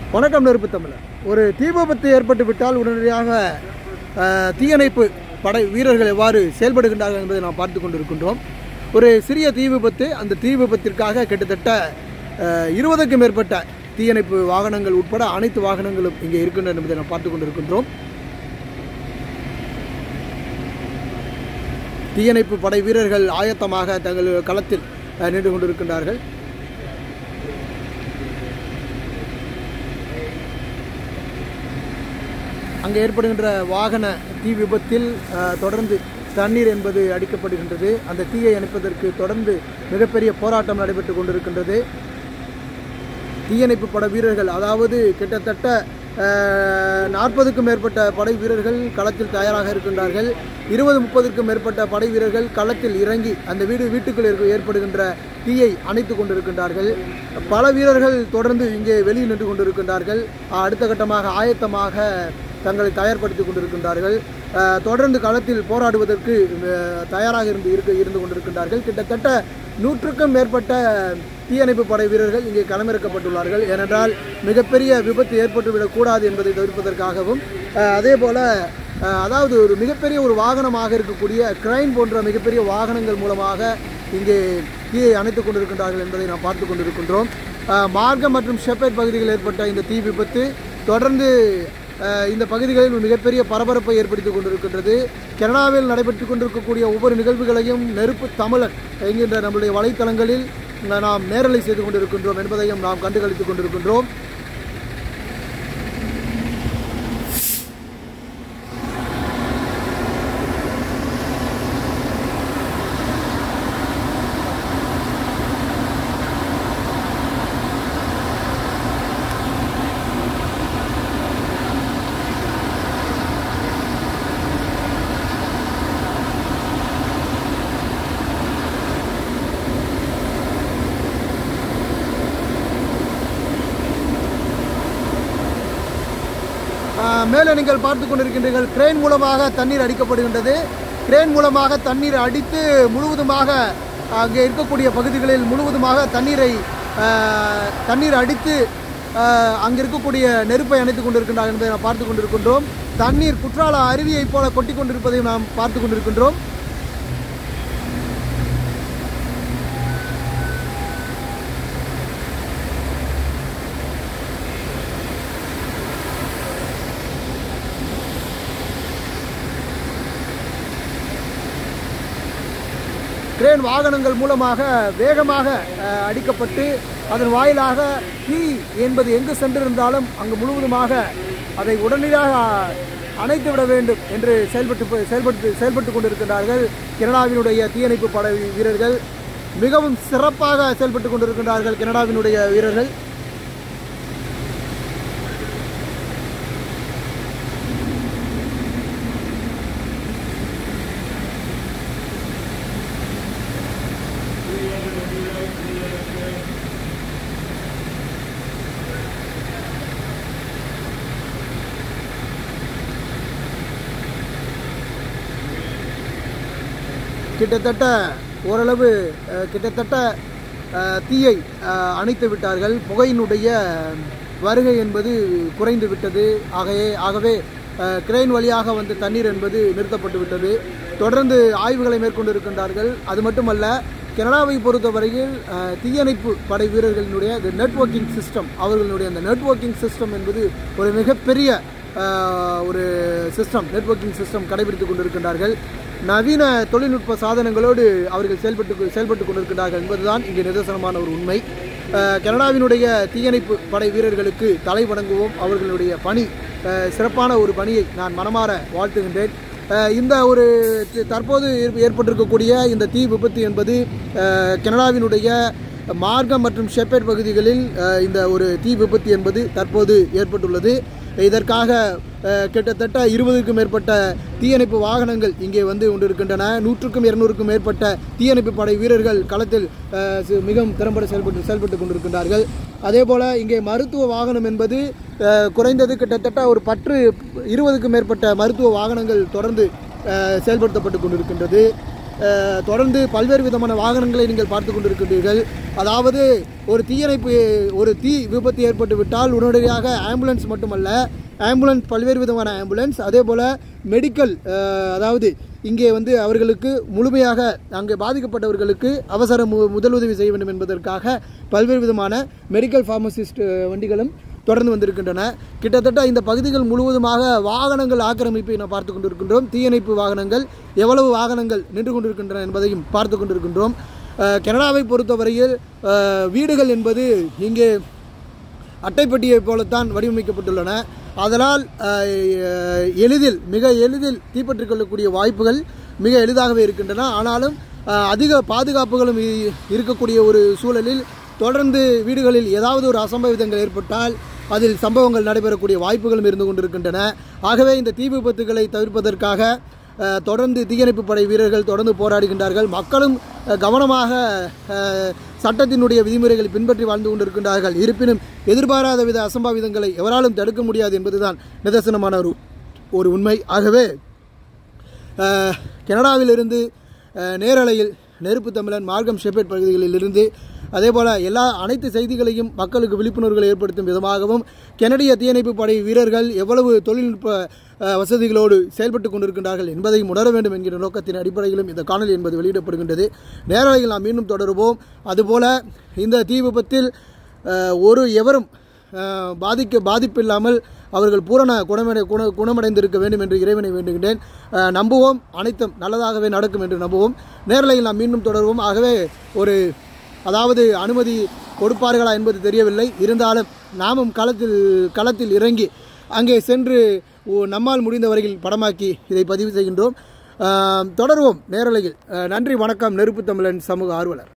வணக்கம் நெருப்பு தமிழர் ஒரு தீ விபத்து ஏற்பட்டு விட்டால் உடனடியாக அஹ், தீயணைப்பு படை வீரர்கள் எவ்வாறு செயல்படுகின்றார்கள் என்பதை நாம் பார்த்து கொண்டிருக்கின்றோம் ஒரு சிறிய தீ விபத்து அந்த தீ விபத்திற்காக கிட்டத்தட்ட அஹ், இருபதுக்கும் மேற்பட்ட தீயணைப்பு வாகனங்கள் உட்பட அனைத்து வாகனங்களும் இங்கே இருக்கின்றன என்பதை நாம் பார்த்து கொண்டிருக்கின்றோம் தீயணைப்பு படை வீரர்கள் ஆயத்தமாக தங்கள் களத்தில் அஹ், நின்று கொண்டிருக்கின்றார்கள் அங்கே ஏற்படுகின்ற வாகன தீ விபத்தில் அஹ், தொடர்ந்து தண்ணீர் என்பது அடிக்கப்படுகின்றது அந்த தீயை அணைப்பதற்கு தொடர்ந்து மிகப்பெரிய போராட்டம் நடைபெற்று கொண்டிருக்கின்றது தீயணைப்பு பட வீரர்கள் அதாவது கிட்டத்தட்ட நாற்பதுக்கும் மேற்பட்ட படை வீரர்கள் களத்தில் தயாராக இருக்கின்றார்கள் இருபது முப்பதுக்கும் மேற்பட்ட படை வீரர்கள் களத்தில் இறங்கி அந்த வீடு வீட்டுக்குள் இருக்க- ஏற்படுகின்ற தீயை அணைத்து கொண்டிருக்கின்றார்கள் பல வீரர்கள் தொடர்ந்து இங்கே வெளியே நின்று கொண்டிருக்கின்றார்கள் அஹ், அடுத்த கட்டமாக ஆயத்தமாக தங்களை தயார்படுத்திக் கொண்டிருக்கின்றார்கள் அஹ், தொடர்ந்து களத்தில் போராடுவதற்கு அஹ், தயாராக இருந்து இருக்க இருந்து கொண்டிருக்கின்றார்கள் கிட்டத்தட்ட நூற்றுக்கும் மேற்பட்ட தீயணைப்பு படை வீரர்கள் இங்கே களமிறக்கப்பட்டுள்ளார்கள் ஏனென்றால் மிகப்பெரிய விபத்து ஏற்பட்டுவிடக்கூடாது என்பதை தவிர்ப்பதற்காகவும் அஹ், அதே போல அஹ், அதாவது ஒரு மிகப்பெரிய ஒரு வாகனமாக இருக்கக்கூடிய கிரைன் போன்ற மிகப்பெரிய வாகனங்கள் மூலமாக இங்கே தீயை அணைத்துக் கொண்டிருக்கின்றார்கள் என்பதை நாம் பார்த்து கொண்டிருக்கின்றோம் அஹ், மார்க்கம் மற்றும் ஷெப்பேட் பகுதிகளில் ஏற்பட்ட இந்த தீ விபத்து தொடர்ந்து அஹ், இந்த பகுதிகளில் ஒரு மிகப்பெரிய பரபரப்பை ஏற்படுத்தி கொண்டிருக்கின்றது கனடாவில் நடைபெற்று கொண்டிருக்கக்கூடிய ஒவ்வொரு நிகழ்வுகளையும் நெருப்பு தமிழன் என்கின்ற நம்முடைய வலைத்தளங்களில் நாம் நேரலை செய்து கொண்டிருக்கின்றோம் என்பதையும் நாம் கண்டுகளித்துக் கொண்டிருக்கின்றோம் ஆஹ், மேலே நீங்கள் பார்த்து கொண்டிருக்கின்றீர்கள் கிரேன் மூலமாக தண்ணீர் அடிக்கப்படுகின்றது கிரேன் மூலமாக தண்ணீர் அடித்து முழுவதுமாக அங்கே இருக்கக்கூடிய பகுதிகளில் முழுவதுமாக தண்ணீரை ஆஹ், தண்ணீர் அடித்து ஆஹ், அங்கே இருக்கக்கூடிய நெருப்பை அணைத்துக் கொண்டிருக்கின்றார் என்பதை நாம் பார்த்து கொண்டிருக்கின்றோம் தண்ணீர் குற்றால அருவியைப் போல கொட்டி கொண்டிருப்பதையும் நாம் பார்த்து கொண்டிருக்கின்றோம் கிரேன் வாகனங்கள் மூலமாக வேகமாக அஹ், அடிக்கப்பட்டு அதன் வாயிலாக தீ என்பது எங்கு சென்றிருந்தாலும் அங்கு முழுவதுமாக அதை உடனடியாக அணைத்து விட வேண்டும் என்று செயல்பட்டு செயல்பட்டு செயல்பட்டு கொண்டிருக்கின்றார்கள் கனடாவினுடைய தீயணைப்பு படை வீரர்கள் மிகவும் சிறப்பாக செயல்பட்டு கொண்டிருக்கின்றார்கள் கனடாவினுடைய வீரர்கள் கிட்டத்தட்ட ஓரளவு அஹ், கிட்டத்தட்ட அஹ், தீயை அஹ், அணைத்து விட்டார்கள் புகையினுடைய வருகை என்பது குறைந்து விட்டது ஆகவே ஆகவே அஹ், கிரெயின் வழியாக வந்த தண்ணீர் என்பது நிறுத்தப்பட்டு விட்டது தொடர்ந்து ஆய்வுகளை மேற்கொண்டிருக்கின்றார்கள் அது மட்டுமல்ல கனடாவை பொறுத்தவரையில் அஹ், தீயணைப்பு படை வீரர்களினுடைய நெட்வொர்க்கிங் சிஸ்டம் அவர்களுடைய அந்த நெட்வொர்க்கிங் சிஸ்டம் என்பது ஒரு மிகப்பெரிய ஆஹ் ஒரு சிஸ்டம் நெட்வொர்க்கிங் சிஸ்டம் கடைபிடித்துக் கொண்டிருக்கின்றார்கள் நவீன தொழில்நுட்ப சாதனங்களோடு அவர்கள் செயல்பட்டு செயல்பட்டு கொண்டிருக்கிறார்கள் என்பதுதான் இங்கே நிதர்சனமான ஒரு உண்மை ஆஹ் கனடாவினுடைய தீயணைப்பு படை வீரர்களுக்கு தலை வணங்குவோம் அவர்களுடைய பணி ஆஹ் சிறப்பான ஒரு பணியை நான் மனமாற வாழ்த்துகின்றேன் ஆஹ் இந்த ஒரு தி- தற்போது ஏற்ப- ஏற்பட்டிருக்கக்கூடிய இந்த தீ விபத்து என்பது ஆஹ் கனடாவினுடைய மார்க்கம் மற்றும் ஷெப்பேட் பகுதிகளில் அஹ், இந்த ஒரு தீ விபத்து என்பது தற்போது ஏற்பட்டுள்ளது இதற்காக அஹ், கிட்டத்தட்ட இருபதுக்கும் மேற்பட்ட தீயணைப்பு வாகனங்கள் இங்கே வந்து கொண்டிருக்கின்றன நூற்றுக்கும் இருநூறுக்கும் மேற்பட்ட தீயணைப்பு படை வீரர்கள் களத்தில் அஹ், சி- மிகவும் திறம்பட செயல்பட்டு செயல்பட்டு கொண்டிருக்கின்றார்கள் அதே போல இங்கே மருத்துவ வாகனம் என்பது அஹ், குறைந்தது கிட்டத்தட்ட ஒரு பற்று இருபதுக்கும் மேற்பட்ட மருத்துவ வாகனங்கள் தொடர்ந்து அஹ், செயல்படுத்தப்பட்டு கொண்டிருக்கின்றது அஹ், தொடர்ந்து பல்வேறு விதமான வாகனங்களை நீங்கள் பார்த்து கொண்டிருக்கின்றீர்கள் அதாவது ஒரு தீயணைப்பு ஒரு தீ விபத்து ஏற்பட்டு விட்டால் உடனடியாக ஆம்புலன்ஸ் மட்டுமல்ல ஆம்புலன்ஸ் பல்வேறு விதமான ஆம்புலன்ஸ் அதே போல் மெடிக்கல் அஹ், அதாவது இங்கே வந்து அவர்களுக்கு முழுமையாக அங்கே பாதிக்கப்பட்டவர்களுக்கு அவசர மு முதலுதவி செய்ய வேண்டும் என்பதற்காக பல்வேறு விதமான மெடிக்கல் ஃபார்மசிஸ்ட் வண்டிகளும் தொடர்ந்து வந்திருக்கின்றன கிட்டத்தட்ட இந்த பகுதிகள் முழுவதுமாக வாகனங்கள் ஆக்கிரமிப்பை நாம் பார்த்து கொண்டிருக்கின்றோம் தீயணைப்பு வாகனங்கள் எவ்வளவு வாகனங்கள் நின்று கொண்டிருக்கின்றன என்பதையும் பார்த்து கொண்டிருக்கின்றோம் அஹ், கனடாவை பொறுத்தவரையில் அஹ், வீடுகள் என்பது இங்கே அட்டைப்பெட்டியை போலத்தான் வடிவமைக்கப்பட்டுள்ளன அதனால் அஹ், எளிதில் மிக எளிதில் தீப்பற்றிக் கொள்ளக்கூடிய வாய்ப்புகள் மிக எளிதாகவே இருக்கின்றன ஆனாலும் அஹ், அதிக பாதுகாப்புகளும் இ- இருக்கக்கூடிய ஒரு சூழலில் தொடர்ந்து வீடுகளில் ஏதாவது ஒரு அசம்பாவிதங்கள் ஏற்பட்டால் அதில் சம்பவங்கள் நடைபெறக்கூடிய வாய்ப்புகளும் இருந்து கொண்டிருக்கின்றன ஆகவே இந்த தீ விபத்துகளை தவிர்ப்பதற்காக அஹ், தொடர்ந்து தீயணைப்பு படை வீரர்கள் தொடர்ந்து போராடுகின்றார்கள் மக்களும் அஹ், கவனமாக அஹ், சட்டத்தினுடைய விதிமுறைகளை பின்பற்றி வாழ்ந்து கொண்டிருக்கின்றார்கள் இருப்பினும் எதிர்பாராத வித அசம்பாவிதங்களை எவராலும் தடுக்க முடியாது என்பதுதான் நிதர்சனமான ஒரு ஒரு உண்மை ஆகவே அஹ், கனடாவிலிருந்து அஹ், நேரலையில் நெருப்பு தமிழன் மார்க்கம் ஷெப்பேட் பகுதிகளிலிருந்து அதேபோல எல்லா அனைத்து செய்திகளையும் மக்களுக்கு விழிப்புணர்வுகளை ஏற்படுத்தும் விதமாகவும் கனடிய தீயணைப்பு படை வீரர்கள் எவ்வளவு தொழில்நுட்ப அஹ், வசதிகளோடு செயல்பட்டு கொண்டிருக்கின்றார்கள் என்பதையும் உணர வேண்டும் என்கிற நோக்கத்தின் அடிப்படையிலும் இந்த காணொலி என்பது வெளியிடப்படுகின்றது நேரலையில் நாம் மீண்டும் தொடருவோம் அதுபோல இந்த தீ விபத்தில் அஹ், ஒரு எவரும் அஹ், பாதிக்க பாதிப்பில்லாமல் அவர்கள் பூரண குணமடை குண குணமடைந்திருக்க வேண்டும் என்று இறைவனை வேண்டுகின்றேன் அஹ், நம்புவோம் அனைத்தும் நல்லதாகவே நடக்கும் என்று நம்புவோம் நேரலையில் நாம் மீண்டும் தொடருவோம் ஆகவே ஒரு அதாவது அனுமதி கொடுப்பார்களா என்பது தெரியவில்லை இருந்தாலும் நாமும் களத்தில் களத்தில் இறங்கி அங்கே சென்று ஓ- நம்மால் முடிந்த வரையில் படமாக்கி இதை பதிவு செய்கின்றோம் அஹ், தொடருவோம் நேரலையில் அஹ், நன்றி வணக்கம் நெருப்பு தமிழன் சமூக ஆர்வலர்